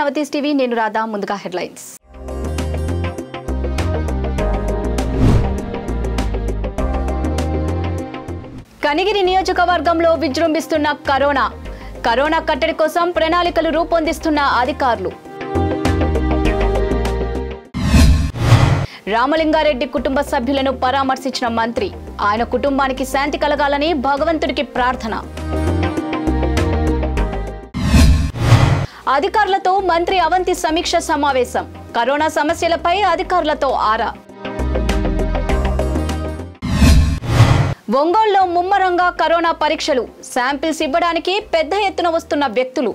నవతీస్ TV నేను రాధా ముందుగా headlines Kanigiri నియోజకవర్గంలో విజృంభిస్తున్న కరోనా కరోనా కట్టడి కోసం ప్రణాళికలు రూపొందిస్తున్న అధికారులు రామలింగారెడ్డి కుటుంబ సభ్యులను పరామర్శించిన మంత్రి ఆయన కుటుంబానికి శాంతి కలగాలని భగవంతుడికి ప్రార్థన అధికారులతో మంత్రి అవంతి సమీక్ష సమావేశం కరోనా సమస్యలపై అధికారులతో ఆరా ఒంగోలులో ముమ్మరంగా కరోనా పరీక్షలు శాంపిల్స్ ఇవ్వడానికి పెద్ద ఎత్తున వస్తున్న వ్యక్తులు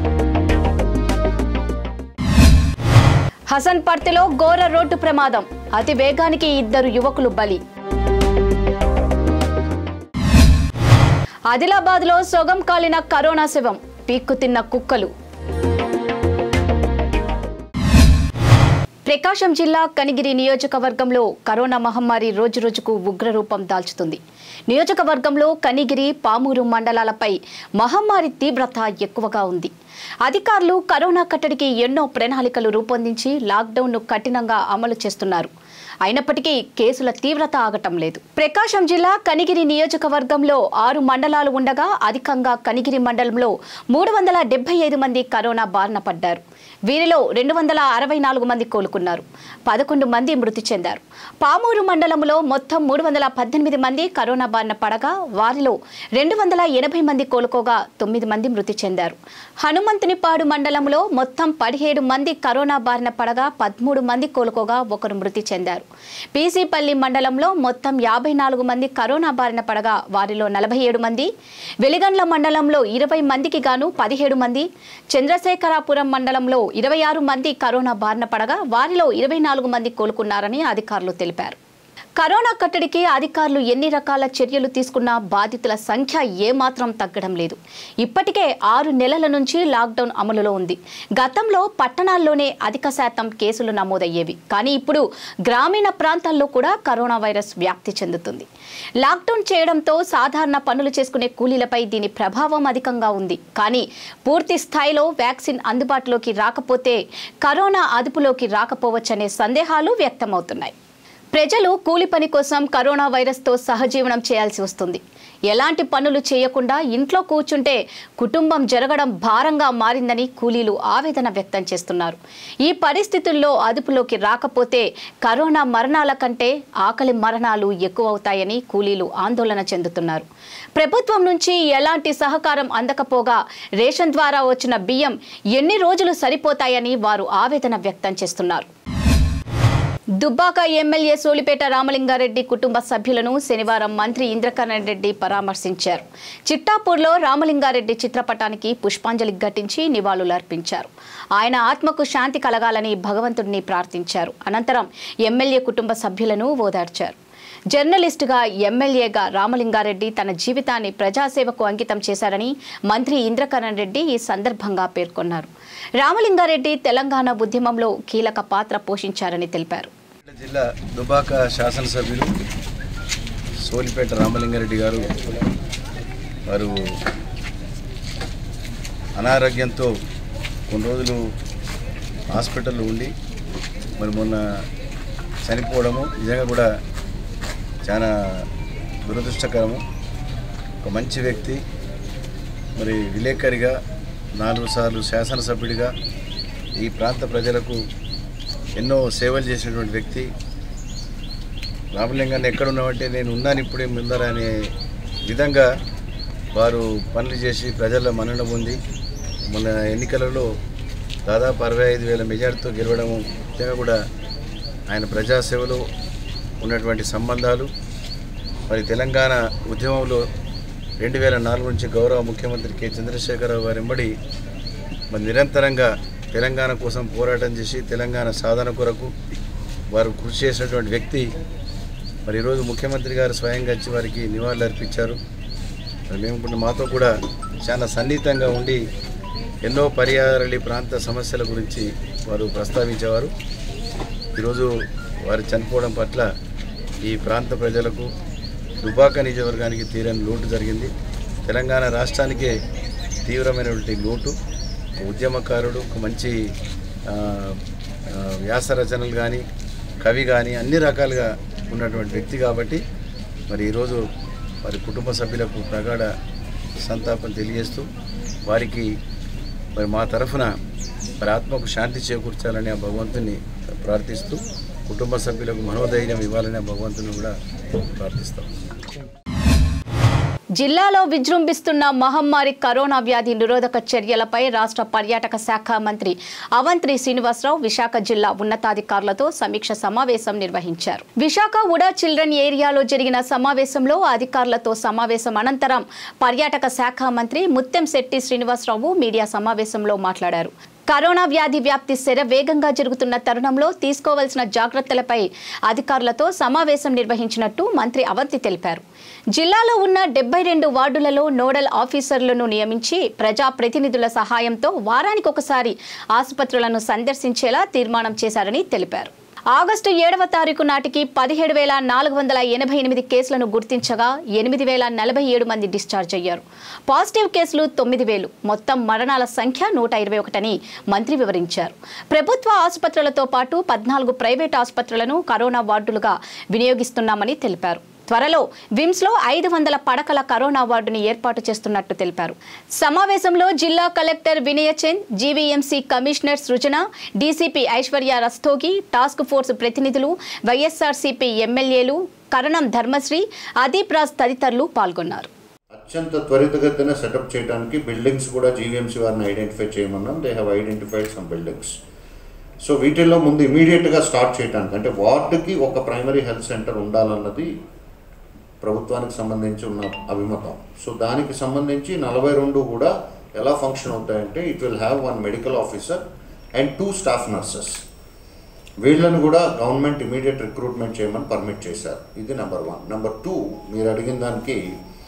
హసన్పర్తిలో ఘోర రోడ్డు ప్రమాదం అతి వేగానికి ఇద్దరు యువకులు బలి ఆదిలాబాద్లో సొగం కాలిన కరోనా శవం పీక్కు తిన్న కుక్కలు ప్రకాశం జిల్లా కనిగిరి నియోజకవర్గంలో కరోనా మహమ్మారి రోజురోజుకు ఉగ్రరూపం దాల్చుతుంది నియోజకవర్గంలో కనిగిరి పామూరు మండలాలపై మహమ్మారి తీవ్రత ఎక్కువగా ఉంది అధికారులు కరోనా కట్టడికి ఎన్నో ప్రణాళికలు రూపొందించి లాక్డౌన్ను కఠినంగా అమలు చేస్తున్నారు అయినప్పటికీ కేసుల తీవ్రత ఆగటం లేదు ప్రకాశం జిల్లా కనిగిరి నియోజకవర్గంలో ఆరు మండలాలు ఉండగా అధికంగా కనిగిరి మండలంలో మూడు వందల డెబ్బై ఐదు మంది కరోనా బారిన పడ్డారు వీరిలో రెండు వందల అరవై నాలుగు మంది కోలుకున్నారు పదకొండు మంది మృతి చెందారు పామూరు మండలంలో మొత్తం మూడు వందల పద్దెనిమిది మంది కరోనా బారిన పడగా వారిలో రెండు వందల ఎనభై మంది కోలుకోగా తొమ్మిది మంది మృతి చెందారు హనుమంతునిపాడు మండలంలో మొత్తం పదిహేడు మంది కరోనా బారిన పడగా పదమూడు మంది కోలుకోగా ఒకరు మృతి చెందారు పీసీపల్లి మండలంలో మొత్తం యాభై నాలుగు మంది కరోనా బారిన పడగా వారిలో నలభై ఏడు మంది వెలిగండ్ల మండలంలో ఇరవై మందికి గాను పదిహేడు మంది చంద్రశేఖరాపురం మండలంలో ఇరవై ఆరు మంది కరోనా బారిన పడగా వారిలో ఇరవై నాలుగు మంది కోలుకున్నారని అధికారులు తెలిపారు కరోనా కట్టడికి అధికారులు ఎన్ని రకాల చర్యలు తీసుకున్నా బాధితుల సంఖ్య ఏమాత్రం తగ్గడం లేదు ఇప్పటికే ఆరు నెలల నుంచి లాక్డౌన్ అమలులో ఉంది గతంలో పట్టణాల్లోనే అధిక శాతం కేసులు నమోదయ్యేవి కానీ ఇప్పుడు గ్రామీణ ప్రాంతాల్లో కూడా కరోనా వైరస్ వ్యాప్తి చెందుతుంది లాక్డౌన్ చేయడంతో సాధారణ పనులు చేసుకునే కూలీలపై దీని ప్రభావం అధికంగా ఉంది కానీ పూర్తి స్థాయిలో వ్యాక్సిన్ అందుబాటులోకి రాకపోతే కరోనా అదుపులోకి రాకపోవచ్చనే సందేహాలు వ్యక్తమవుతున్నాయి ప్రజలు కూలి పని కోసం కరోనా వైరస్తో సహజీవనం చేయాల్సి వస్తుంది ఎలాంటి పనులు చేయకుండా ఇంట్లో కూర్చుంటే కుటుంబం జరగడం భారంగా మారిందని కూలీలు ఆవేదన వ్యక్తం చేస్తున్నారు ఈ పరిస్థితుల్లో అదుపులోకి రాకపోతే కరోనా మరణాల కంటే ఆకలి మరణాలు ఎక్కువ అవుతాయని కూలీలు ఆందోళన చెందుతున్నారు ప్రభుత్వం నుంచి ఎలాంటి సహకారం అందకపోగా రేషన్ ద్వారా వచ్చిన బియ్యం ఎన్ని రోజులు సరిపోతాయని వారు ఆవేదన వ్యక్తం చేస్తున్నారు దుబ్బాక ఎమ్మెల్యే సోలిపేట రామలింగారెడ్డి కుటుంబ సభ్యులను శనివారం మంత్రి ఇంద్రకరణ్ రెడ్డి పరామర్శించారు చిట్టాపూర్లో రామలింగారెడ్డి చిత్రపటానికి పుష్పాంజలి ఘటించి నివాళులర్పించారు ఆయన ఆత్మకు శాంతి కలగాలని భగవంతుడిని ప్రార్థించారు అనంతరం ఎమ్మెల్యే కుటుంబ సభ్యులను ఓదార్చారు జర్నలిస్టుగా ఎమ్మెల్యేగా రామలింగారెడ్డి తన జీవితాన్ని ప్రజాసేవకు అంకితం చేశారని మంత్రి ఇంద్రకరణ్ రెడ్డి ఈ సందర్భంగా పేర్కొన్నారు రామలింగారెడ్డి తెలంగాణ ఉద్యమంలో కీలక పాత్ర పోషించారని తెలిపారు జిల్లా దుబాక శాసనసభ్యులు సోలిపేట రామలింగారెడ్డి గారు వారు అనారోగ్యంతో కొన్ని రోజులు హాస్పిటల్లో ఉండి మరి మొన్న చనిపోవడము నిజంగా కూడా చాలా దురదృష్టకరము ఒక మంచి వ్యక్తి మరి విలేకరిగా నాలుగు సార్లు శాసనసభ్యుడిగా ఈ ప్రాంత ప్రజలకు ఎన్నో సేవలు చేసినటువంటి వ్యక్తి రామలింగాన్ని ఎక్కడ ఉన్నామంటే నేను ఉన్నాను ఇప్పుడే ముందర అనే విధంగా వారు పనులు చేసి ప్రజల మన్నన పొంది మొన్న ఎన్నికలలో దాదాపు అరవై ఐదు వేల మెజార్టీతో గెలవడము ముఖ్యంగా కూడా ఆయన ప్రజాసేవలో ఉన్నటువంటి సంబంధాలు మరి తెలంగాణ ఉద్యమంలో రెండు వేల నాలుగు నుంచి గౌరవ ముఖ్యమంత్రి కె చంద్రశేఖరరావు గారి వెంబడి మరి నిరంతరంగా తెలంగాణ కోసం పోరాటం చేసి తెలంగాణ సాధన కొరకు వారు కృషి చేసినటువంటి వ్యక్తి మరి ఈరోజు ముఖ్యమంత్రి గారు స్వయంగా వచ్చి వారికి నివాళులు అర్పించారు మరి మేము కూడా మాతో కూడా చాలా సన్నిహితంగా ఉండి ఎన్నో పర్యావరణ ప్రాంత సమస్యల గురించి వారు ప్రస్తావించేవారు ఈరోజు వారు చనిపోవడం పట్ల ఈ ప్రాంత ప్రజలకు దుబాక నియోజకవర్గానికి తీరని లోటు జరిగింది తెలంగాణ రాష్ట్రానికే తీవ్రమైనటువంటి లోటు ఉద్యమకారుడు ఒక మంచి ఆ, ఆ, వ్యాస రచనలు కానీ కవి కానీ అన్ని రకాలుగా ఉన్నటువంటి వ్యక్తి కాబట్టి మరి ఈరోజు వారి కుటుంబ సభ్యులకు ప్రగాఢ సంతాపం తెలియజేస్తూ వారికి మరి మా తరఫున మరి ఆత్మకు శాంతి చేకూర్చాలని ఆ భగవంతుని ప్రార్థిస్తూ కుటుంబ సభ్యులకు మనోధైర్యం ఇవ్వాలని ఆ భగవంతుని కూడా ప్రార్థిస్తాం జిల్లాలో విజృంభిస్తున్న మహమ్మారి కరోనా వ్యాధి నిరోధక చర్యలపై రాష్ట్ర పర్యాటక శాఖ మంత్రి అవంత్రి శ్రీనివాసరావు విశాఖ జిల్లా ఉన్నతాధికారులతో సమీక్ష సమావేశం నిర్వహించారు విశాఖ ఉడా చిల్డ్రన్ ఏరియాలో జరిగిన సమావేశంలో అధికారులతో సమావేశం అనంతరం పర్యాటక శాఖ మంత్రి ముత్తెం శెట్టి శ్రీనివాసరావు మీడియా సమావేశంలో మాట్లాడారు కరోనా వ్యాధి వ్యాప్తి శర వేగంగా జరుగుతున్న తరుణంలో తీసుకోవాల్సిన జాగ్రత్తలపై అధికారులతో సమావేశం నిర్వహించినట్టు మంత్రి అవంతి తెలిపారు జిల్లాలో ఉన్న డెబ్బై రెండు వార్డులలో నోడల్ ఆఫీసర్లను నియమించి ప్రజా ప్రతినిధుల సహాయంతో వారానికి ఒకసారి ఆసుపత్రులను సందర్శించేలా తీర్మానం చేశారని తెలిపారు ఆగస్టు ఏడవ తారీఖు నాటికి పదిహేడు వేల నాలుగు వందల ఎనభై ఎనిమిది కేసులను గుర్తించగా ఎనిమిది వేల నలభై ఏడు మంది డిశ్చార్జ్ అయ్యారు పాజిటివ్ కేసులు తొమ్మిది వేలు మొత్తం మరణాల సంఖ్య నూట ఇరవై ఒకటని మంత్రి వివరించారు ప్రభుత్వ ఆసుపత్రులతో పాటు పద్నాలుగు ప్రైవేట్ ఆసుపత్రులను కరోనా వార్డులుగా వినియోగిస్తున్నామని తెలిపారు త్వరలో విమ్స్లో ఐదు వందల పడకల కరోనా వార్డుని ఏర్పాటు చేస్తున్నట్టు తెలిపారు సమావేశంలో జిల్లా collector Vinayachand GVMC commissioner Srujana DCP Aishwarya Rastogi task force ప్రతినిధులు వైఎస్ఆర్సీపీ ఎమ్మెల్యేలు కరణం ధర్మశ్రీ అదీప్ రాజ్ తదితరులు పాల్గొన్నారు అత్యంత త్వరితగతిన సెటప్ చేయడానికి బిల్డింగ్స్ కూడా జీవీఎంసీ వారిని ఐడెంటిఫై చేయమన్నాం they have identified some buildings so వీటిల్లో ముందు ఇమీడియట్గా స్టార్ట్ చేయడానికి అంటే వార్డుకి ఒక ప్రైమరీ హెల్త్ సెంటర్ ఉండాలన్నది ప్రభుత్వానికి సంబంధించి ఉన్న అభిమతం సో దానికి సంబంధించి నలభై రెండు కూడా ఎలా ఫంక్షన్ అవుతాయంటే it will have one medical officer and two staff nurses వీళ్ళని కూడా గవర్నమెంట్ ఇమీడియట్ రిక్రూట్మెంట్ చేయమని పర్మిట్ చేశారు ఇది నెంబర్ వన్ నెంబర్ టూ మీరు అడిగిన దానికి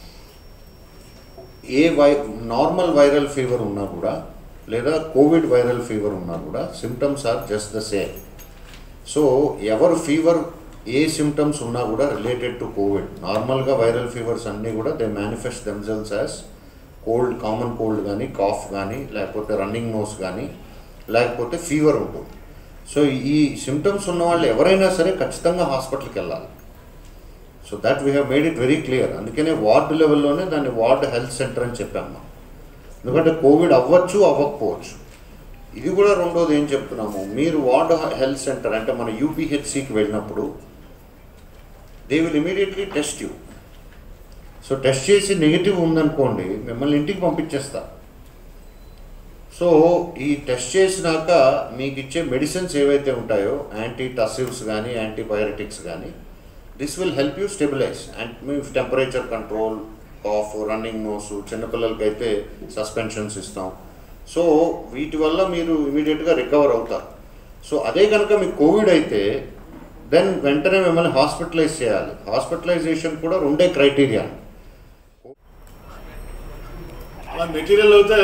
ఏ వై నార్మల్ వైరల్ ఫీవర్ ఉన్నా కూడా లేదా కోవిడ్ వైరల్ ఫీవర్ ఉన్నా కూడా symptoms are just the same so ఎవరు ఫీవర్ ఏ సిమ్టమ్స్ ఉన్నా కూడా రిలేటెడ్ టు కోవిడ్ నార్మల్గా వైరల్ ఫీవర్స్ అన్నీ కూడా they manifest themselves as cold common cold కానీ కాఫ్ కానీ లేకపోతే రన్నింగ్ నోస్ కానీ లేకపోతే ఫీవర్ ఉంటుంది సో ఈ సిమ్టమ్స్ ఉన్న వాళ్ళు ఎవరైనా సరే ఖచ్చితంగా హాస్పిటల్కి వెళ్ళాలి so that we have made it very clear అందుకనే వార్డు లెవెల్లోనే దాన్ని వార్డ్ హెల్త్ సెంటర్ అని చెప్పాము మనం ఎందుకంటే కోవిడ్ అవ్వచ్చు అవ్వకపోవచ్చు ఇది కూడా రెండోది ఏం చెప్తున్నాము మీరు వార్డ్ హెల్త్ సెంటర్ అంటే మన యూపీహెచ్సికి వెళ్ళినప్పుడు they will immediately test you so test చేసి నెగిటివ్ ఉందనుకోండి మిమ్మల్ని ఇంటికి పంపించేస్తా సో ఈ టెస్ట్ చేసినాక మీకు ఇచ్చే మెడిసిన్స్ ఏవైతే ఉంటాయో యాంటీ టసివ్స్ కానీ యాంటీబయోటిక్స్ కానీ this will help you stabilize and మీ temperature control cough running nose చిన్నపిల్లలకి అయితే సస్పెన్షన్స్ ఇస్తాం సో వీటి వల్ల మీరు ఇమీడియట్గా రికవర్ అవుతారు సో అదే కనుక మీకు కోవిడ్ అయితే దెన్ వెంటనే మిమ్మల్ని హాస్పిటలైజ్ చేయాలి హాస్పిటలైజేషన్ కూడా రెండే క్రైటీరియా అలా మెటీరియల్ అయితే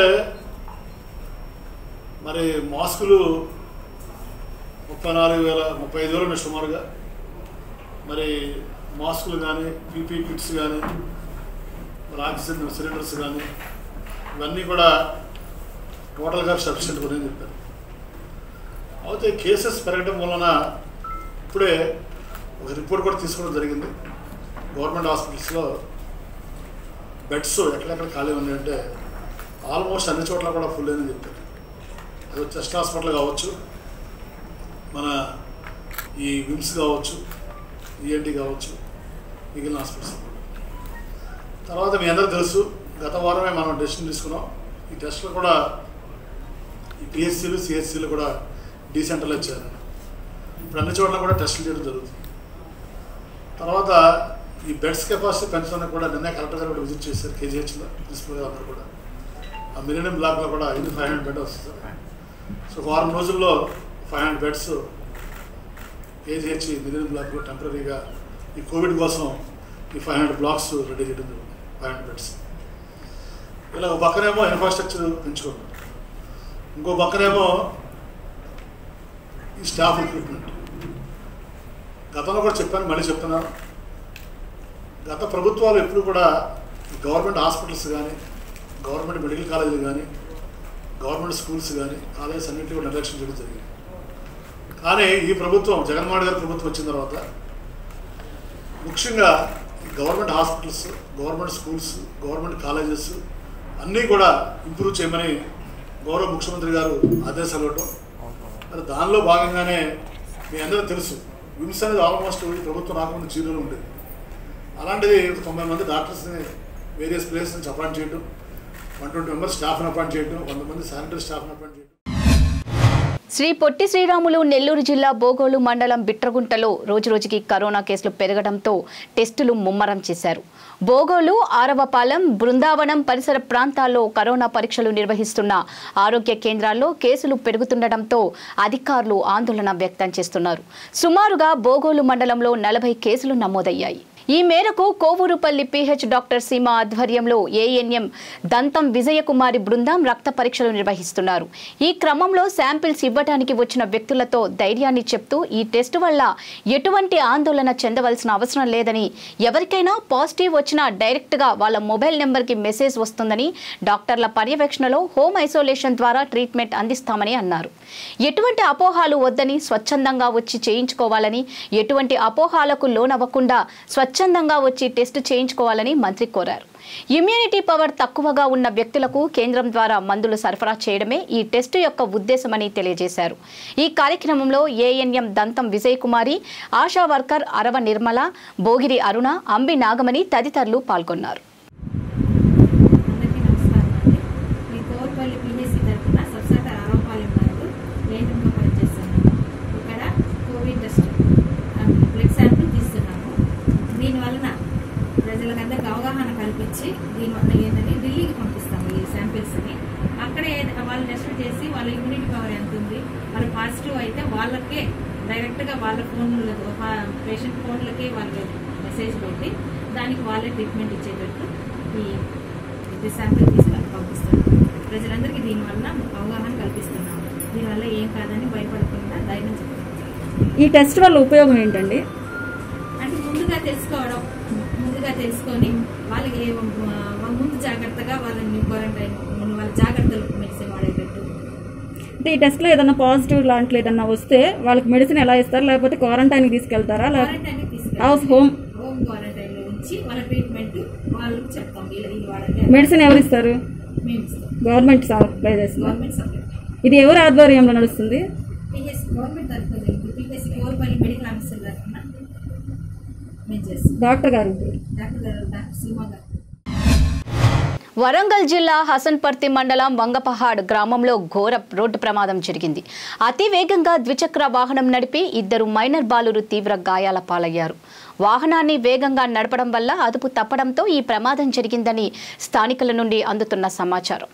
మరి మాస్కులు ముప్పై నాలుగు వేల ముప్పై ఐదు వేలు ఉన్నాయి సుమారుగా మరి మాస్కులు కానీ పీపీ కిట్స్ కానీ మరి ఆక్సిజన్ సిలిండర్స్ కానీ ఇవన్నీ కూడా టోటల్గా సఫిషియెంట్ కూడా చెప్పారు అయితే కేసెస్ పెరగడం వలన ఇప్పుడే ఒక రిపోర్ట్ కూడా తీసుకోవడం జరిగింది గవర్నమెంట్ హాస్పిటల్స్లో బెడ్స్ ఎక్కడెక్కడ ఖాళీ ఉన్నాయంటే ఆల్మోస్ట్ అన్ని చోట్ల కూడా ఫుల్ అని చెప్పారు అది చెస్ట్ హాస్పిటల్ కావచ్చు మన ఈ విమ్స్ కావచ్చు ఈఎన్టీ కావచ్చు మిగిలిన హాస్పిటల్స్ తర్వాత మీ అందరూ తెలుసు గత వారమే మనం డెసిషన్ తీసుకున్నాం ఈ టెస్టులు కూడా ఈ పిహెచ్సీలు సిహెచ్సీలు కూడా డీసెంట్రలైజ్ చేయాలి ఇప్పుడు అన్ని చోట్ల కూడా టెస్టులు చేయడం జరుగుతుంది తర్వాత ఈ బెడ్స్ కెపాసిటీ పెంచడానికి కూడా నిన్న కలెక్టర్ గారు కూడా విజిట్ చేశారు కేజీహెచ్లో ప్రిన్సిపల్ గారు అందరూ కూడా ఆ మిలినియం బ్లాక్లో కూడా ఇది ఫైవ్ హండ్రెడ్ బెడ్ వస్తుంది సో ఒక వారం రోజుల్లో five hundred beds KGH millennium బ్లాక్లో టెంపరీగా ఈ కోవిడ్ కోసం ఈ ఫైవ్ హండ్రెడ్ బ్లాక్స్ రెడీ చేయడం జరుగుతుంది ఫైవ్ హండ్రెడ్ బెడ్స్ ఇలా ఒక పక్కనేమో ఇన్ఫ్రాస్ట్రక్చర్ పెంచుకోండి ఇంకో పక్కనేమో ఈ స్టాఫ్ రిక్రూట్మెంట్ గతంలో కూడా చెప్పాను మళ్ళీ చెప్తున్నాను గత ప్రభుత్వాలు ఎప్పుడు కూడా గవర్నమెంట్ హాస్పిటల్స్ కానీ గవర్నమెంట్ మెడికల్ కాలేజీలు కానీ గవర్నమెంట్ స్కూల్స్ కానీ కాలేజెస్ అన్నింటినీ కూడా నిర్లక్ష్యం చేయడం జరిగింది కానీ ఈ ప్రభుత్వం జగన్మోహన్ గారి ప్రభుత్వం వచ్చిన తర్వాత ముఖ్యంగా ఈ government hospitals government schools government colleges అన్నీ కూడా ఇంప్రూవ్ చేయమని గౌరవ ముఖ్యమంత్రి గారు ఆదేశాలు ఇవ్వటం మరి దానిలో భాగంగానే మీ అందరూ తెలుసు విమ్స్ అనేది ఆల్మోస్ట్ ఈ ప్రభుత్వం రాకముందు జీరోలో ఉండేది అలాంటిది ఒక తొంభై మంది డాక్టర్స్ని వేరియస్ ప్లేస్ నుంచి అపాయింట్ చేయడం వన్ ట్వంటీ మెంబర్స్ స్టాఫ్ని అపాయింట్ చేయడం వంద మంది శానిటరీ స్టాఫ్ని అపాయింట్ చేయడం శ్రీ పొట్టి శ్రీరాములు నెల్లూరు జిల్లా బోగోలు మండలం బిట్రగుంటలో రోజురోజుకి కరోనా కేసులు పెరగడంతో టెస్టులు ముమ్మరం చేశారు బోగోలు ఆరవపాలెం బృందావనం పరిసర ప్రాంతాల్లో కరోనా పరీక్షలు నిర్వహిస్తున్న ఆరోగ్య కేంద్రాల్లో కేసులు పెరుగుతుండటంతో అధికారులు ఆందోళన వ్యక్తం చేస్తున్నారు సుమారుగా బోగోలు మండలంలో నలభై కేసులు నమోదయ్యాయి ఈ మేరకు కోవూరుపల్లి పిహెచ్ డాక్టర్ సీమ ఆధ్వర్యంలో ఏఎన్ఎం దంతం విజయకుమారి బృందం రక్త పరీక్షలు నిర్వహిస్తున్నారు ఈ క్రమంలో శాంపిల్స్ ఇవ్వడానికి వచ్చిన వ్యక్తులతో ధైర్యాన్ని చెప్తూ ఈ టెస్టు వల్ల ఎటువంటి ఆందోళన చెందవలసిన అవసరం లేదని ఎవరికైనా పాజిటివ్ వచ్చినా డైరెక్ట్గా వాళ్ళ మొబైల్ నెంబర్కి మెసేజ్ వస్తుందని డాక్టర్ల పర్యవేక్షణలో హోమ్ ఐసోలేషన్ ద్వారా ట్రీట్మెంట్ అందిస్తామని అన్నారు ఎటువంటి అపోహాలు వద్దని స్వచ్ఛందంగా వచ్చి చేయించుకోవాలని ఎటువంటి అపోహాలకు లోనవ్వకుండా స్వచ్ఛందంగా వచ్చి టెస్ట్ చేయించుకోవాలని మంత్రి కోరారు ఇమ్యూనిటీ పవర్ తక్కువగా ఉన్న వ్యక్తులకు కేంద్రం ద్వారా మందులు సరఫరా చేయడమే ఈ టెస్టు యొక్క ఉద్దేశమని తెలియజేశారు ఈ కార్యక్రమంలో ఏఎన్ఎం దంతం విజయ్ కుమారి ఆశా వర్కర్ అరవ నిర్మల భోగిరి అరుణ అంబి నాగమణి తదితరులు పాల్గొన్నారు అందరికీ నమస్కారం అండి మీ కోర్పల్లి పిహెసి తరఫున సబ్సాట ఆరోపాలెం వరకు లేటంలో పనిచేస్తున్నాము ఇక్కడ కోవిడ్ టెస్ట్ ఆ, బ్లడ్ శాంపిల్ తీస్తున్నాము దీనివలన ప్రజలకందరికి అవగాహన కల్పించి దీనివల్ల ఏంటంటే ఢిల్లీకి పంపిస్తాము ఈ శాంపిల్స్ని అక్కడే వాళ్ళు టెస్ట్ చేసి వాళ్ళ ఇమ్యూనిటీ పవర్ ఎంత ఉంది వాళ్ళు పాజిటివ్ అయితే వాళ్ళకే డైరెక్ట్గా వాళ్ళ ఫోన్లతో పేషెంట్ ఫోన్లకే వాళ్ళకి మెసేజ్ పెట్టి దానికి వాళ్ళే ట్రీట్మెంట్ ఇచ్చేటట్టు ఈ ఇది శాంపిల్ తీసి వాళ్ళకి పంపిస్తున్నాం ప్రజలందరికీ దీనివల్ల అవగాహన కల్పిస్తున్నాం దీనివల్ల ఏం కాదని భయపడకుండా ధైర్యం చెప్తున్నాం ఈ టెస్ట్ వల్ల ఉపయోగం ఏంటండి అంటే ముందుగా తెలుసుకోవడం ముందుగా తెలుసుకొని వాళ్ళకి ఏ- ఆ, ముందు జాగ్రత్తగా వాళ్ళని క్వారంటైన్ వాళ్ళ జాగ్రత్తలు మెడిసిన్ వాడేటట్టు అంటే ఈ టెస్ట్ లో ఏదైనా పాజిటివ్ లాంటివి ఏదైనా వస్తే వాళ్ళకి మెడిసిన్ ఎలా ఇస్తారు లేకపోతే క్వారంటైన్ తీసుకెళ్తారా లేకపోతే క్వారంటైన్ తీసుకెళ్ళి హౌస్ హోమ్ హోమ్ క్వారంటైన్ లో ఉంచి వాళ్ళ ట్రీట్మెంట్ వాళ్ళకి చెప్తాం వీళ్ళు ఇది వాడండి మెడిసిన్ ఎవరు ఇస్తారు మేము ఇస్తాం గవర్నమెంట్ సప్లై చేస్తుంది గవర్నమెంట్ సబ్జెక్ట్ ఇది ఎవరి ఆధ్వర్యంలో నడుస్తుంది పిహెచ్ గవర్నమెంట్ తరఫున ఇప్పుడు పిహెచ్ కోల్పల్లి మెడికల్ ఆఫీసర్ తరఫున మేము చేస్తాం డాక్టర్ గారు డాక్టర్ గారు డాక్టర్ సీమా గారు వరంగల్ జిల్లా హసన్పర్తి మండలం వంగపహాడ్ గ్రామంలో ఘోర రోడ్డు ప్రమాదం జరిగింది అతి వేగంగా ద్విచక్ర వాహనం నడిపి ఇద్దరు మైనర్ బాలురు తీవ్ర గాయాల పాలయ్యారు వాహనాన్ని వేగంగా నడపడం వల్ల అదుపు తప్పడంతో ఈ ప్రమాదం జరిగిందని స్థానికుల నుండి అందుతున్న సమాచారం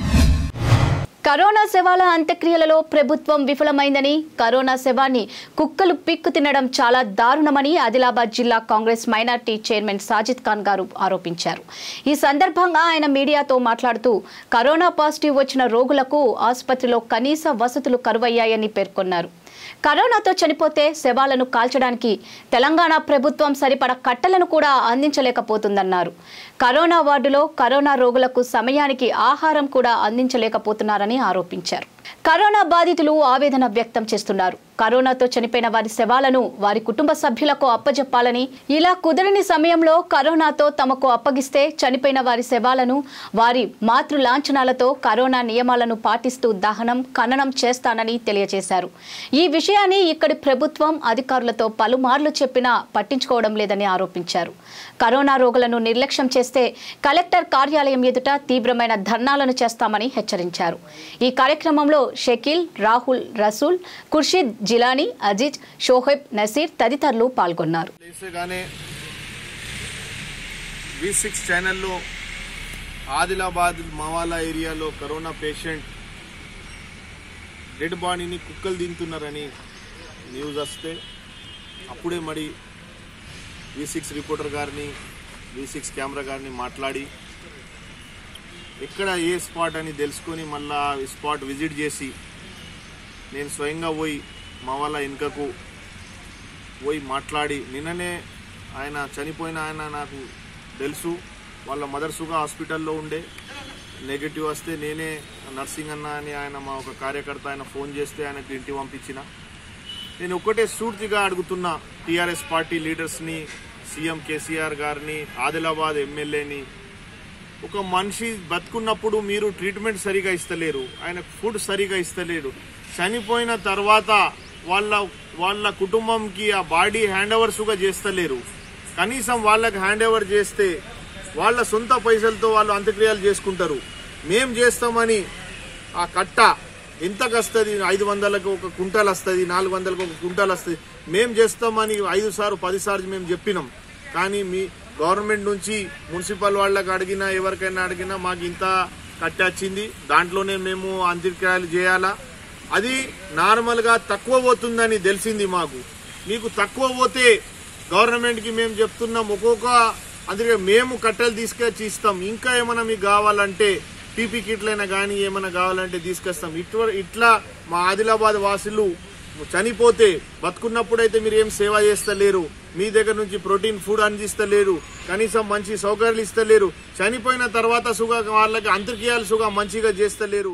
కరోనా శవాల అంత్యక్రియలలో ప్రభుత్వం విఫలమైందని కరోనా శవాన్ని కుక్కలు పిక్కు తినడం చాలా దారుణమని ఆదిలాబాద్ జిల్లా కాంగ్రెస్ మైనార్టీ చైర్మన్ సాజిద్ ఖాన్ గారు ఆరోపించారు ఈ సందర్భంగా ఆయన మీడియాతో మాట్లాడుతూ కరోనా పాజిటివ్ వచ్చిన రోగులకు ఆసుపత్రిలో కనీస వసతులు కరువయ్యాయని పేర్కొన్నారు కరోనాతో చనిపోతే శవాలను కాల్చడానికి తెలంగాణ ప్రభుత్వం సరిపడ కట్టలను కూడా అందించలేకపోతుందన్నారు కరోనా వార్డులో కరోనా రోగులకు సమయానికి ఆహారం కూడా అందించలేకపోతున్నారని ఆరోపించారు కరోనా బాధితులు ఆవేదన వ్యక్తం చేస్తున్నారు కరోనాతో చనిపోయిన వారి శవాలను వారి కుటుంబ సభ్యులకు అప్పజెప్పాలని ఇలా కుదరని సమయంలో కరోనాతో తమకు అప్పగిస్తే చనిపోయిన వారి శవాలను వారి మాతృ లాంఛనాలతో కరోనా నియమాలను పాటిస్తూ దహనం ఖననం చేస్తానని తెలియజేశారు ఈ విషయాన్ని ఇక్కడి ప్రభుత్వం అధికారులతో పలుమార్లు చెప్పినా పట్టించుకోవడం లేదని ఆరోపించారు కరోనా రోగులను నిర్లక్ష్యం చేస్తే కలెక్టర్ కార్యాలయం ఎదుట తీవ్రమైన ధర్నాలను చేస్తామని హెచ్చరించారు ఈ కార్యక్రమంలో షకీల్ రాహుల్ రసూల్ ఖుర్షీద్ జిలానీ అజీజ్ షోహెబ్ నసీర్ తదితరులు పాల్గొన్నారు లేసేగానే వి సిక్స్ ఛానల్లో ఆదిలాబాద్ మావాలా ఏరియాలో కరోనా పేషెంట్ డెడ్ బాడీని కుక్కలు తింటున్నారని న్యూస్ వస్తే అప్పుడే మరి వి సిక్స్ రిపోర్టర్ గారిని వి సిక్స్ కెమెరా గారిని మాట్లాడి ఎక్కడ ఏ స్పాట్ అని తెలుసుకొని మళ్ళా ఈ స్పాట్ విజిట్ చేసి నేను స్వయంగా పోయి మా వాళ్ళ వెనుకకు పోయి మాట్లాడి నిన్ననే ఆయన చనిపోయిన ఆయన నాకు తెలుసు వాళ్ళ మదర్ సుగా హాస్పిటల్లో ఉండే నెగిటివ్ వస్తే నేనే నర్సింగ్ అన్న అని ఆయన మా ఒక కార్యకర్త ఆయన ఫోన్ చేస్తే ఆయనకు ఇంటి పంపించిన నేను ఒక్కటే సూర్తిగా అడుగుతున్నా టీఆర్ఎస్ పార్టీ లీడర్స్ని సీఎం కేసీఆర్ గారిని ఆదిలాబాద్ ఎమ్మెల్యేని ఒక మనిషి బతుకున్నప్పుడు మీరు ట్రీట్మెంట్ సరిగా ఇస్తలేరు ఆయన ఫుడ్ సరిగా ఇస్తలేరు చనిపోయిన తర్వాత వాళ్ళ వాళ్ళ కుటుంబంకి ఆ బాడీ హ్యాండ్ ఓవర్స్గా చేస్తలేరు కనీసం వాళ్ళకి హ్యాండ్ ఓవర్ చేస్తే వాళ్ళ సొంత పైసలతో వాళ్ళు అంత్యక్రియలు చేసుకుంటారు మేం చేస్తామని ఆ కట్ట ఎంతకు వస్తుంది ఐదు వందలకు ఒక కుంటాలు వస్తుంది నాలుగు వందలకు ఒక కుంటాలు వస్తుంది మేం చేస్తామని ఐదు సార్లు పది సార్లు మేము చెప్పినాం కానీ మీ గవర్నమెంట్ నుంచి మున్సిపల్ వాళ్ళకి అడిగినా ఎవరికైనా అడిగినా మాకు ఇంత కట్టొచ్చింది దాంట్లోనే మేము అంత్యక్రియలు చేయాలా అది నార్మల్గా తక్కువ పోతుందని తెలిసింది మాకు మీకు తక్కువ పోతే గవర్నమెంట్కి మేము చెప్తున్నాం ఒక్కొక్క అందుకే మేము కట్టెలు తీసుకొచ్చి ఇస్తాం ఇంకా ఏమైనా మీకు కావాలంటే పీపీ కిట్లైనా కానీ ఏమైనా కావాలంటే తీసుకొస్తాం ఇట్లా ఇట్లా మా ఆదిలాబాద్ వాసులు చనిపోతే బతుకున్నప్పుడైతే మీరు ఏం సేవ చేస్తలేరు మీ దగ్గర నుంచి ప్రోటీన్ ఫుడ్ అందిస్తలేరు కనీసం మంచి సౌకర్యాలు ఇస్తలేరు చనిపోయిన తర్వాత సుగా వాళ్ళకి అంతర్క్రియాలు సుగా మంచిగా చేస్తలేరు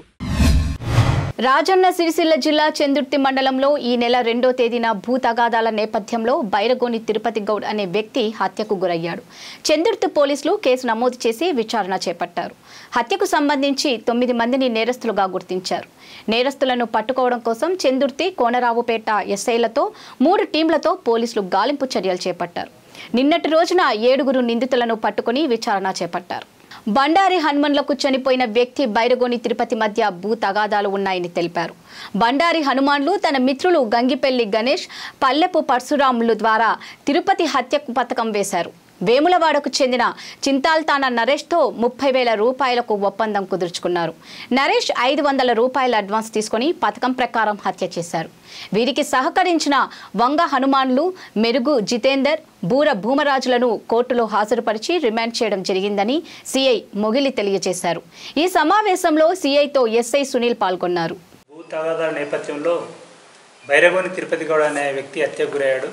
రాజన్న సిరిసిల్ల జిల్లా చందుర్తి మండలంలో ఈ నెల రెండో తేదీన భూ తగాదాల నేపథ్యంలో బైరగోని తిరుపతి గౌడ్ అనే వ్యక్తి హత్యకు గురయ్యాడు చందుర్తి పోలీసులు కేసు నమోదు చేసి విచారణ చేపట్టారు హత్యకు సంబంధించి తొమ్మిది మందిని నేరస్తులుగా గుర్తించారు నేరస్తులను పట్టుకోవడం కోసం చందుర్తి కోనరావుపేట ఎస్ఐలతో మూడు టీంలతో పోలీసులు గాలింపు చర్యలు చేపట్టారు నిన్నటి రోజున ఏడుగురు నిందితులను పట్టుకుని విచారణ చేపట్టారు బండారి హనుమన్లకు చనిపోయిన వ్యక్తి బైరగోని తిరుపతి మధ్య భూ తగాదాలు ఉన్నాయని తెలిపారు బండారి హనుమాన్లు తన మిత్రులు గంగిపెల్లి గణేష్ పల్లెపు పరశురాములు ద్వారా తిరుపతి హత్యకు పథకం వేశారు వేములవాడకు చెందిన చింతాల్తాన నరేష్తో ముప్పై వేల రూపాయలకు ఒప్పందం కుదుర్చుకున్నారు నరేష్ ఐదు వందల రూపాయల అడ్వాన్స్ తీసుకొని పథకం ప్రకారం హత్య చేశారు వీరికి సహకరించిన వంగ హనుమాన్లు మెరుగు జితేందర్ బూర భూమరాజులను కోర్టులో హాజరుపరిచి రిమాండ్ చేయడం జరిగిందని సిఐ మొగిలి తెలియజేశారు ఈ సమావేశంలో సిఐతో ఎస్ఐ సునీల్ పాల్గొన్నారు భూ తగాదాల నేపథ్యంలో బైరగోని తిరుపతి గౌడ అనే వ్యక్తి హత్యకు గురయ్యాడు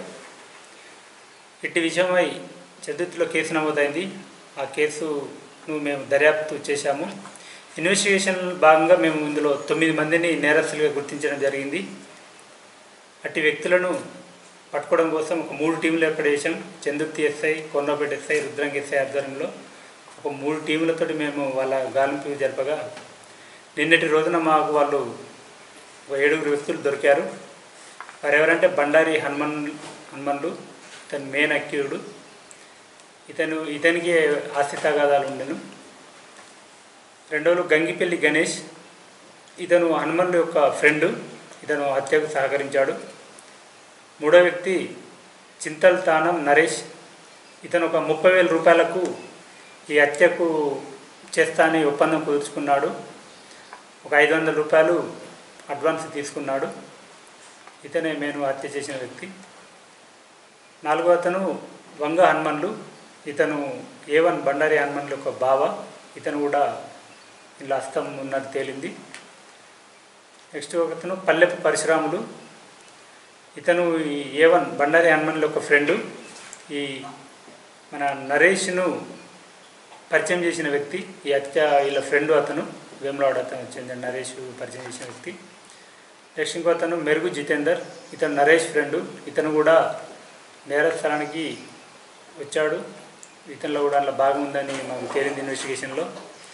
ఇట్టి విషయమై చతుర్థిలో కేసు నమోదైంది ఆ కేసును మేము దర్యాప్తు చేశాము ఇన్వెస్టిగేషన్ భాగంగా మేము ఇందులో తొమ్మిది మందిని నేరస్తులుగా గుర్తించడం జరిగింది అట్టి వ్యక్తులను పట్టుకోవడం కోసం ఒక మూడు టీంలు ఏర్పాటు చేశాం Chandurthi SI Konnapeta SI Rudrangi SI ఆధ్వర్యంలో ఒక మూడు టీములతోటి మేము వాళ్ళ గాలింపు జరపగా నిన్నటి రోజున మాకు వాళ్ళు ఒక ఏడుగురు వ్యక్తులు దొరికారు వారు ఎవరంటే బండారి హనుమన్ హనుమన్లు ఇతను మెయిన్ అక్యూరుడు ఇతను ఇతనికి ఆస్తి తగాదాలు ఉండెను రెండోలు గంగిపల్లి గణేష్ ఇతను హనుమన్ల యొక్క ఫ్రెండ్ ఇతను హత్యకు సహకరించాడు మూడో వ్యక్తి చింతల్ తానం నరేష్ ఇతను ఒక ముప్పై వేల రూపాయలకు ఈ హత్యకు చేస్తానని ఒప్పందం కుదుర్చుకున్నాడు ఒక ఐదు వందల రూపాయలు అడ్వాన్స్ తీసుకున్నాడు ఇతనే మేము హత్య చేసిన వ్యక్తి నాలుగో అతను వంగ హనుమన్లు ఇతను ఏ వన్ బండారి హనుమన్ల యొక్క బావ ఇతను కూడా ఇలా హస్తం ఉన్నది తేలింది నెక్స్ట్ ఒకతను పల్లెపు పరశురాములు ఇతను ఈ ఏ వన్ బండారి హనుమన్ల యొక్క ఫ్రెండు ఈ మన నరేష్ను పరిచయం చేసిన వ్యక్తి ఈ హత్య వీళ్ళ ఫ్రెండ్ అతను వేములవాడ అతను చెందిన నరేష్ పరిచయం చేసిన వ్యక్తి నెక్స్ట్ ఇంకో అతను మెరుగు జితేందర్ ఇతను నరేష్ ఫ్రెండు ఇతను కూడా నేర స్థలానికి వచ్చాడు ఇతనిలో కూడా అందులో భాగం ఉందని మాకు తేలింది ఇన్వెస్టిగేషన్లో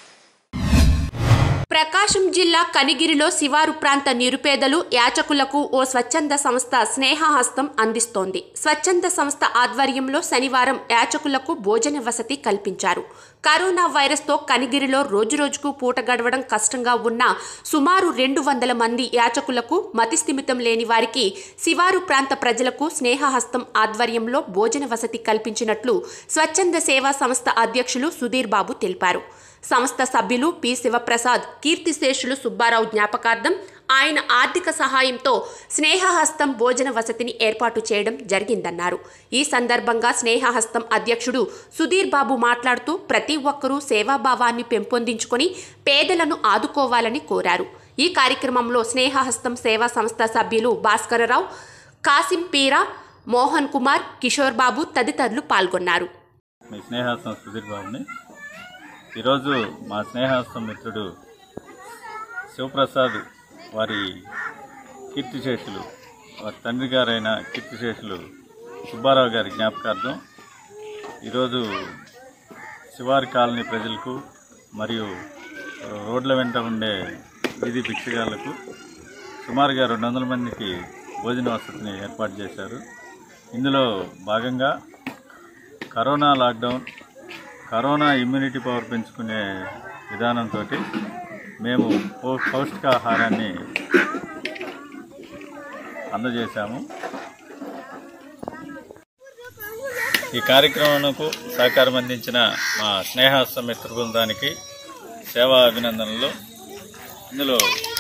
ప్రకాశం జిల్లా కనిగిరిలో శివారు ప్రాంత నిరుపేదలు యాచకులకు ఓ స్వచ్ఛంద సంస్థ స్నేహహస్తం అందిస్తోంది స్వచ్ఛంద సంస్థ ఆధ్వర్యంలో శనివారం యాచకులకు భోజన వసతి కల్పించారు కరోనా వైరస్తో కనిగిరిలో రోజురోజుకు పూట గడవడం కష్టంగా ఉన్న సుమారు రెండు వందల మంది యాచకులకు మతిస్థిమితం లేని వారికి శివారు ప్రాంత ప్రజలకు స్నేహహస్తం ఆధ్వర్యంలో భోజన వసతి కల్పించినట్లు స్వచ్ఛంద సేవా సంస్థ అధ్యక్షులు సుధీర్ బాబు తెలిపారు సంస్థ సభ్యులు పి శివప్రసాద్ కీర్తిశేషులు సుబ్బారావు జ్ఞాపకార్థం ఆయన ఆర్థిక సహాయంతో స్నేహహస్తం భోజన వసతిని ఏర్పాటు చేయడం జరిగిందన్నారు ఈ సందర్భంగా స్నేహహస్తం అధ్యక్షుడు సుధీర్ బాబు మాట్లాడుతూ ప్రతి ఒక్కరూ సేవాభావాన్ని పెంపొందించుకొని పేదలను ఆదుకోవాలని కోరారు ఈ కార్యక్రమంలో స్నేహహస్తం సేవా సంస్థ సభ్యులు భాస్కరరావు కాసిం పీరా మోహన్ కుమార్ కిషోర్ బాబు తదితరులు పాల్గొన్నారు మీ స్నేహాస్తం సుధీర్ బాబుని ఈరోజు మా స్నేహాస్తం మిత్రుడు శివప్రసాద్ వారి కీర్తిశేషులు వారి తండ్రి గారైన కీర్తిశేషులు సుబ్బారావు గారి జ్ఞాపకార్థం ఈరోజు శివారి కాలనీ ప్రజలకు మరియు రోడ్ల వెంట ఉండే వీధి భిక్షగాళ్లకు సుమారుగా రెండు వందల మందికి భోజన వసతిని ఏర్పాటు చేశారు ఇందులో భాగంగా corona lockdown corona immunity power పెంచుకునే విధానంతో మేము పౌ- పౌష్టికాహారాన్ని అందజేశాము ఈ కార్యక్రమంకు సహకారం అందించిన మా స్నేహాస్త మిత్ర బృందానికి సేవా అభినందనలు ఇందులో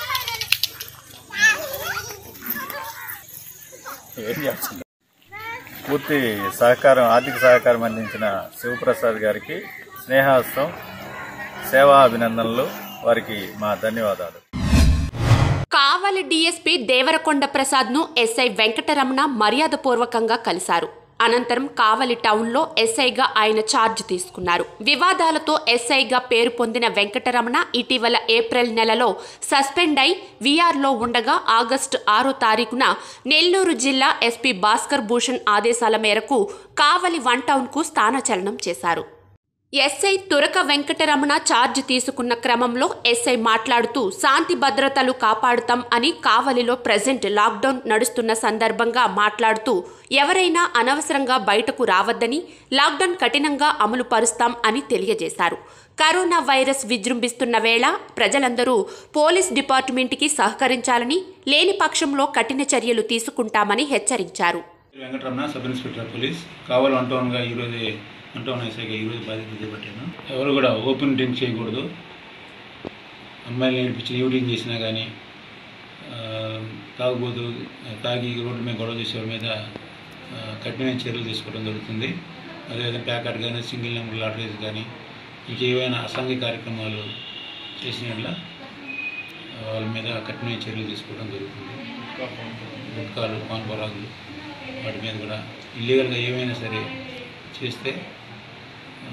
ఏం చేస్తున్నారు? పూర్తి సహకారం ఆర్థిక సహకారం అందించిన శివప్రసాద్ గారికి స్నేహాస్తం సేవా అభినందనలు వారికి మా ధన్యవాదాలు కావలి డీఎస్పీ దేవరకొండ ప్రసాద్ను ఎస్ఐ వెంకటరమణ మర్యాదపూర్వకంగా కలిశారు అనంతరం కావలి టౌన్లో ఎస్ఐగా ఆయన ఛార్జ్ తీసుకున్నారు వివాదాలతో ఎస్ఐగా పేరు పొందిన వెంకటరమణ ఇటీవల ఏప్రిల్ నెలలో సస్పెండ్ అయి వీఆర్లో ఉండగా ఆగస్టు ఆరో తారీఖున నెల్లూరు జిల్లా ఎస్పీ భాస్కర్ భూషణ్ ఆదేశాల మేరకు కావలి వన్ టౌన్కు స్థానచలనం చేశారు ఎస్ఐ తురక వెంకటరమణ ఛార్జ్ తీసుకున్న క్రమంలో ఎస్ఐ మాట్లాడుతూ శాంతి భద్రతలు కాపాడుతాం అని కావలిలో ప్రజెంట్ లాక్డౌన్ నడుస్తున్న సందర్భంగా మాట్లాడుతూ ఎవరైనా అనవసరంగా బయటకు రావద్దని లాక్డౌన్ కఠినంగా అమలు పరుస్తాం అని తెలియజేశారు కరోనా వైరస్ విజృంభిస్తున్న వేళ ప్రజలందరూ పోలీస్ డిపార్ట్మెంట్కి సహకరించాలని లేని పక్షంలో కఠిన చర్యలు తీసుకుంటామని హెచ్చరించారు Venkataramana sub inspector of police Kavali one టౌన్గా ఈరోజు వన్ టౌన్ ఎస్ఐగా ఈరోజు బాధ్యత చేపట్టాను ఎవరు కూడా ఓపెన్ డ్రింక్ చేయకూడదు అమ్మాయిలు నేర్పించి ఈవిడింగ్ చేసినా కానీ తాగుబోతు తాగి రోడ్డు మీద గొడవ చేసే వాళ్ళ మీద ఆ, కఠినమైన చర్యలు తీసుకోవడం జరుగుతుంది అదేవిధంగా ప్యాకెట్ కానీ సింగిల్ నెంబర్ లాటరీస్ కానీ ఇంకేమైనా అసాంఘిక కార్యక్రమాలు చేసిన వాళ్ళ మీద కఠినమైన చర్యలు తీసుకోవడం జరుగుతుంది గుట్కాలు పాన్ పరాగులు వాటి మీద కూడా ఇల్లీగల్గా ఏమైనా సరే చేస్తే ఆ,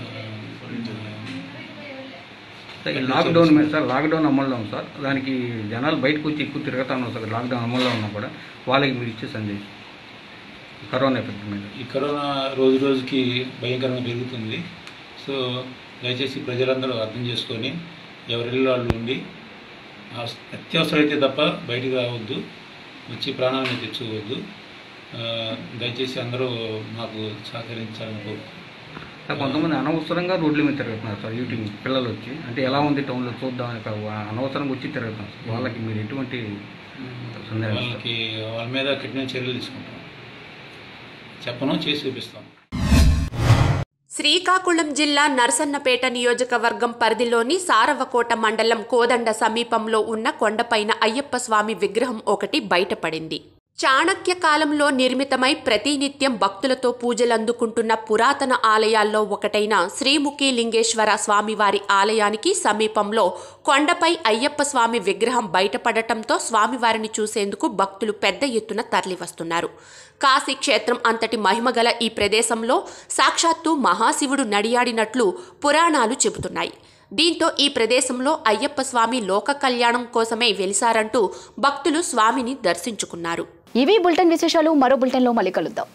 సార్, ఈ లాక్డౌన్ మీద సార్ లాక్డౌన్ అమల్లో ఉంది సార్ దానికి జనాలు బయటకు వచ్చి ఎక్కువ తిరుగుతా ఉన్నారు సార్ లాక్డౌన్ అమల్లో ఉన్నా కూడా వాళ్ళకి మీరు ఇచ్చే సందేశం కరోనా ఎఫెక్ట్ మీద ఈ కరోనా రోజు రోజుకి భయంకరంగా పెరుగుతుంది సో దయచేసి ప్రజలందరూ అర్థం చేసుకొని ఎవరిల్లు వాళ్ళు ఉండి అవస- అత్యవసరం అయితే తప్ప బయటికి రావద్దు వచ్చి ప్రాణాలను తెచ్చుకోవద్దు ఆ, దయచేసి అందరూ మాకు సహకరించాలని కోరుకుంటున్నాను సార్ కొంతమంది అనవసరంగా రోడ్ల మీద తిరుగుతున్నారు సార్ యూట్యూబ్ పిల్లలు వచ్చి అంటే ఎలా ఉంది టౌన్లో చూద్దాం ఇక అనవసరంగా వచ్చి తిరుగుతున్నారు సార్ వాళ్ళకి మీరు ఎటువంటి సందేహం సార్? వాళ్ళకి వాళ్ళ మీద కఠిన చర్యలు తీసుకుంటాం చెప్పను చేసి చూపిస్తాం శ్రీకాకుళం జిల్లా నరసన్నపేట నియోజకవర్గం పరిధిలోని సారవకోట మండలం కోదండ సమీపంలో ఉన్న కొండపైన అయ్యప్ప స్వామి విగ్రహం ఒకటి బయటపడింది చాణక్య కాలంలో నిర్మితమై ప్రతినిత్యం భక్తులతో పూజలందుకుంటున్న పురాతన ఆలయాల్లో ఒకటైన శ్రీముఖి లింగేశ్వర స్వామివారి ఆలయానికి సమీపంలో కొండపై అయ్యప్ప స్వామి విగ్రహం బయటపడటంతో స్వామివారిని చూసేందుకు భక్తులు పెద్ద ఎత్తున తరలివస్తున్నారు కాశీ క్షేత్రం అంతటి మహిమగల ఈ ప్రదేశంలో సాక్షాత్తు మహాశివుడు నడియాడినట్లు పురాణాలు చెబుతున్నాయి దీంతో ఈ ప్రదేశంలో అయ్యప్ప స్వామి లోక కళ్యాణం కోసమే వెలిసారంటూ భక్తులు స్వామిని దర్శించుకున్నారు ఇవి బులెటిన్ విశేషాలు మరో బులెటిన్లో మళ్ళీ కలుద్దాం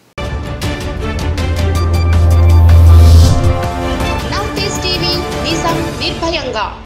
టీవీ నిజం నిర్భయంగా